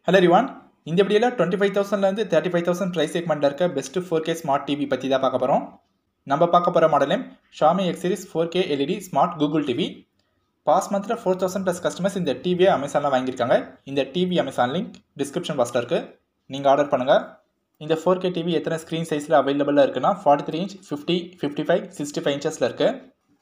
hello ரிவான் இந்த வீடியோவில் டுவெண்ட்டி ஃபைவ் தௌசண்ட்லேருந்து தேர்ட்டி ஃபைவ் தௌசண்ட் ப்ரைஸ் செக்மெண்ட்டில் இருக்க best four K smart TV பற்றி தான் பார்க்க போகிறோம் நம்ம பார்க்க போகிற மாடலும் Xiaomi X series four K LED smart Google TV past மந்தில் ஃபோர் தௌசண்ட் ப்ளஸ் கஸ்டமர்ஸ் இந்த டிவியை அமேசானில் வாங்கியிருக்காங்க இந்த டிவி அமேசான் லிங்க் டிஸ்கிரிப்ஷன் பாக்ஸில் இருக்குது நீங்கள் ஆர்டர் பண்ணுங்கள் இந்த ஃபோர் கே டிவி எத்தனை ஸ்க்ரீன் சைஸில் அவைலபிளாக இருக்குன்னா forty three inch fifty fifty five sixty five இன்ச்சஸில் இருக்குது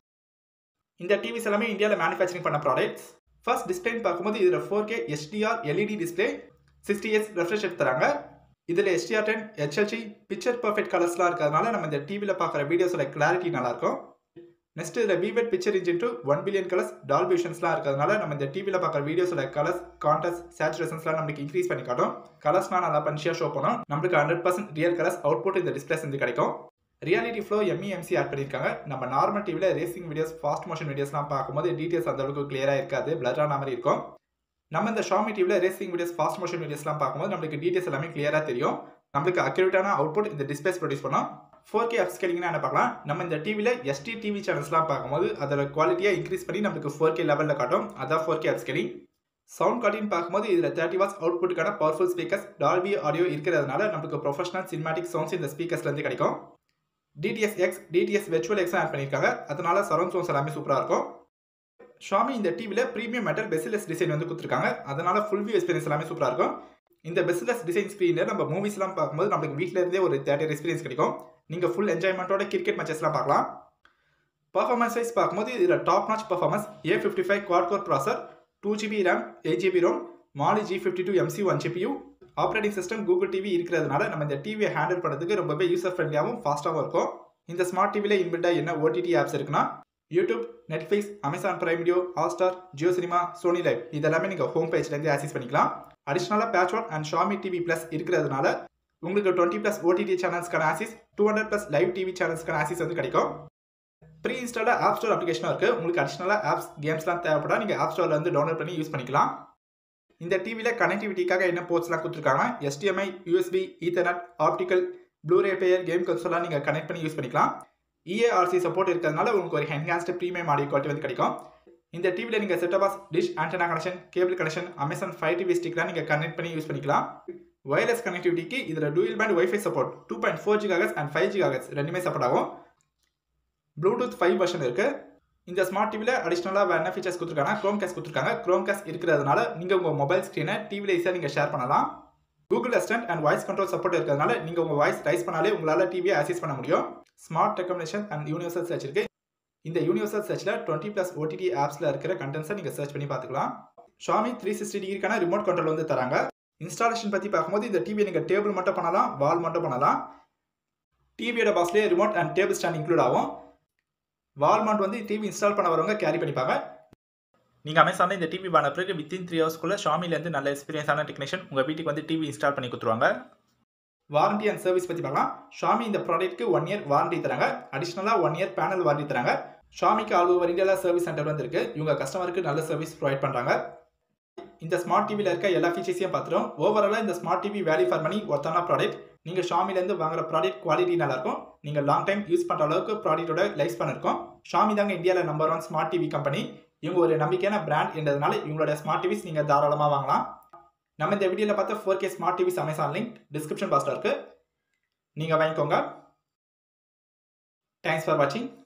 இந்த டிவிஸ் எல்லாமே இந்தியாவில் மேனுஃபேக்சரிங் பண்ண ப்ராடக்ட்ஸ் ஃபர்ஸ்ட் டிஸ்பிளேன்னு பார்க்கும்போது இதில் four K HDR LED display sixty hertz refresh எடுத்து தராங்க இதில் HDR ten HLG picture perfect கலர்ஸ்லாம் இருக்கிறதுனால நம்ம இந்த டிவியில் பார்க்குற வீடியோஸோட கிளாரிட்டி நல்லாயிருக்கும் நெக்ஸ்ட் இதில் vivid picture engine to one billion colours Dolby விஷன்ஸ்லாம் இருக்கிறதுனால நம்ம இந்த டிவியில் பார்க்குற வீடியோஸோட கலர்ஸ் கான்டஸ்ட் சேச்சுரேஷன்ஸ்லாம் நமக்கு இன்க்ரீஸ் பண்ணி காட்டும் கலர்ஸ்லாம் நல்லா பன்ஷியாக ஷோ பண்ணோம் நம்மளுக்கு hundred percent real colours output இந்த டிஸ்பிளேஸ் வந்து கிடைக்கும் ரியாலிட்டி ஃப்ளோ எம்இஎம்சி ஆட் பண்ணியிருக்காங்க நம்ம நார்மல் டிவியில் ரேசிங் வீடியோஸ் ஃபாஸ்ட் மோஷன் வீடியோஸ்லாம் பார்க்கும்போது டீட்டெயில்ஸ் அந்த அளவுக்கு கிளியராக இருக்காது பிளரான மாதிரி இருக்கும் நம்ம இந்த ஷாமி டிவியில் ரேசிங் வீடியோஸ் ஃபாஸ்ட் மோஷன் வீடியோஸ்லாம் பார்க்கும்போது நம்மளுக்கு டீட்டெயில்ஸ் எல்லாமே கிளியராக தெரியும் நம்மளுக்கு அக்யூரேட்டான அவுட்புட் இந்த டிஸ்பிளேஸ் ப்ரொடியூஸ் பண்ணோம் ஃபோர் கே அப்ஸ்கேலிங்னா என்ன பார்க்கலாம் நம்ம இந்த டிவியில் எஸ்டி டிவி சேனல்ஸ்லாம் பார்க்கும்போது அதோட குவாலிட்டியாக இன்க்ரீஸ் பண்ணி நம்மளுக்கு ஃபோர் கே லெவலில் காட்டும் அதான் ஃபோர் கே அப்ஸ்கேலிங் சவுண்ட் குவாலிட்டின்னு பார்க்கும்போது இதில் தேர்ட்டி வாட்ஸ் அவுட்புட்டுக்கான பவர்ஃபுல் ஸ்பீக்கர்ஸ் டால்பி ஆடியோ இருக்கிறதுனால நம்மளுக்கு ப்ரொஃபஷனல் சினிமாட்டிக் சவுண்ட்ஸ் இந்த ஸ்பீக்கர்ஸ்லேருந்து கிடைக்கும் டிடிஎஸ் எக்ஸ் டிடிஎஸ் வெர்ச்சுவல் எக்ஸும் ஆட் பண்ணியிருக்காங்க அதனால சரௌண்ட் சவுண்ட்ஸ் எல்லாமே சூப்பராக இருக்கும் ஷாமி இந்த டிவியில் ப்ரீமியம் மெட்டல் பெசிலஸ் டிசைன் வந்து கொடுத்துருக்காங்க அதனால ஃபுல் வியூ எக்ஸ்பீரியன்ஸ் எல்லாமே சூப்பராக இருக்கும் இந்த பெசிலஸ் டிசைன் ஸ்க்ரீனில் நம்ம மூவிஸ்லாம் பார்க்கும்போது நம்மளுக்கு வீட்டில் இருந்தே ஒரு தேட்டர் எக்ஸ்பீரியன்ஸ் கிடைக்கும் நீங்கள் ஃபுல் என்ஜாய்மெண்ட்டோட கிரிக்கெட் மேட்சஸ்லாம் பார்க்கலாம் பர்ஃபார்மன்ஸ் வைஸ் பார்க்கும்போது இதில் top notch performance A fifty five quad core processor two GB RAM eight GB ROM Mali G fifty two MC one GPU operating system Google TV இருக்கிறதுனால நம்ம இந்த டிவியை handle பண்ணுறதுக்கு ரொம்பவே user ஃப்ரெண்ட்லியாகவும் ஃபாஸ்ட்டாகவும் இருக்கும் இந்த ஸ்மார்ட் டிவியில் இன்பில்டாக என்ன ஓடிடி ஆப்ஸ் இருக்குன்னா YouTube Netflix Amazon Prime Video Hotstar Jio Cinema Sony Liv இதெல்லாமே நீங்கள் ஹோம் பேஜ்லேருந்து ஆக்சஸ் பண்ணிக்கலாம் அடிஷ்னலாக PatchWall and Xiaomi TV plus இருக்கிறதுனால உங்களுக்கு டுவெண்ட்டி ப்ளஸ் ஓடிடி சேனல்ஸ்க்கான access two hundred plus live TV சேனல்ஸ்க்கான ஆக்சிஸ் வந்து கிடைக்கும் ப்ரீ இன்ஸ்டாலாக ஆப் ஸ்டோர் அப்ளிகேஷனும் இருக்குது உங்களுக்கு அடிஷ்னலாக ஆப்ஸ் கேம்ஸ்லாம் தேவைப்படா நீங்கள் ஆப் ஸ்டோரில் வந்து டவுன்லோட் பண்ணி யூஸ் பண்ணிக்கலாம் இந்த டிவியில் கனெக்டிவிட்டிக்காக என்ன போர்ட்ஸ்லாம் கொடுத்துருக்காங்க HDMI USB Ethernet optical Blu-ray player game கன்சோலாம் நீங்கள் கனெக்ட் பண்ணி யூஸ் பண்ணிக்கலாம் இஏஆர்சி சப்போர்ட் இருக்கிறதுனால உங்களுக்கு ஒரு என்ஹான்ஸ்டு ப்ரீமியம் ஆடியோ குவாலிட்டி வந்து கிடைக்கும் இந்த டிவியில் நீங்கள் set top box dish antenna connection cable connection Amazon fire TV ஸ்டிக்லாம் நீங்கள் கனெக்ட் பண்ணி யூஸ் பண்ணிக்கலாம் ஒயர்லெஸ் கனெக்டிவிட்டிக்கு இதில் dual band Wi-Fi support two point four gigahertz and five gigahertz ரெண்டுமே சப்போர்ட் ஆகும் ப்ளூடூத் ஃபைவ் வெர்ஷன் இருக்குது இந்த ஸ்மார்ட் டிவியில் அடிஷ்னலாக வேறு என்ன ஃபீச்சர்ஸ் கொடுத்துருக்காங்க க்ரோம் கேஸ் கொடுத்துருக்காங்க க்ரோம் கேஸ் இருக்கிறதுனால நீங்கள் உங்கள் மொபைல் ஸ்க்ரீனை டிவியில் ஈஸியாக நீங்கள் ஷேர் பண்ணலாம் Google Assistant and voice control support இருக்கிறதுனால நீங்கள் உங்கள் வாய்ஸ் ரைஸ் பண்ணாலே உங்களால் டிவியை ஆக்சஸ் பண்ண முடியும் smart recommendation and universal search இருக்குது இந்த யூனிவர்சல் சர்ச்சில் டுவெண்ட்டி ப்ளஸ் ஓடிடி ஆப்ஸில் இருக்கிற கண்டென்ட்ஸை நீங்கள் சர்ச் பண்ணி பார்த்துக்கலாம் ஷாமி த்ரீ சிக்ஸ்டி டிகிரிக்கான ரிமோட் கண்ட்ரோல் வந்து தராங்க இன்ஸ்டாலேஷன் பற்றி பார்க்கும்போது இந்த டிவியை நீங்கள் டேபிள் மட்டும் பண்ணலாம் வால் மட்டும் பண்ணலாம் டிவியோட பாக்ஸ்லேயே remote and table stand include ஆகும் வால் மவுண்ட் வந்து டிவி இன்ஸ்டால் பண்ண வரவங்க கேரி பண்ணிப்பாங்க நீங்கள் அமேசானில் இந்த டிவி வாங்கின பிறகு வித்தின் த்ரீ ஹவர்ஸ்க்குள்ளே ஷாமிலேருந்து நல்ல எக்ஸ்பீரியன்ஸான டெக்னீஷியன் உங்கள் வீட்டுக்கு வந்து டிவி இன்ஸ்டால் பண்ணி கொடுத்துருவாங்க வாரண்டி அண்ட் சர்வீஸ் பற்றி பார்க்கலாம் ஷாமி இந்த ப்ராடக்ட்க்கு ஒன் இயர் வாரண்டி தராங்க அடிஷ்னலாக ஒன் இயர் பேனல் வாரண்டி தராங்க ஷாமிக்கு ஆல் ஓவர் இந்தியாவில் சர்வீஸ் சென்டர் வந்து இருக்குது இவங்க கஸ்டமருக்கு நல்ல சர்வீஸ் ப்ரொவைட் பண்ணுறாங்க இந்த ஸ்மார்ட் டிவியில் இருக்க எல்லா ஃபீச்சர்ஸையும் பார்த்துரும் ஓவராலாக இந்த smart TV value for money ஒருத்தான ப்ராடக்ட் நீங்கள் ஷாமிலேருந்து வாங்குற ப்ராடக்ட் குவாலிட்டி நல்லாயிருக்கும் நீங்கள் லாங் டைம் யூஸ் பண்ணுற அளவுக்கு ப்ராடக்ட்டோட லைஃப் ஸ்பேன் இருக்கும் ஷாமி தாங்க இந்தியாவில் number one smart TV company இவங்க ஒரு நம்பிக்கையான பிராண்ட் என்றதுனால இவங்களோட ஸ்மார்ட் டிவிஸ் நீங்கள் தாராளமாக வாங்கலாம் நம்ம இந்த வீடியோவில் பார்த்த four K smart TVs Amazon link description பாக்ஸில் இருக்குது நீங்கள் வாங்கிக்கோங்க தேங்க்ஸ் ஃபார் வாட்சிங்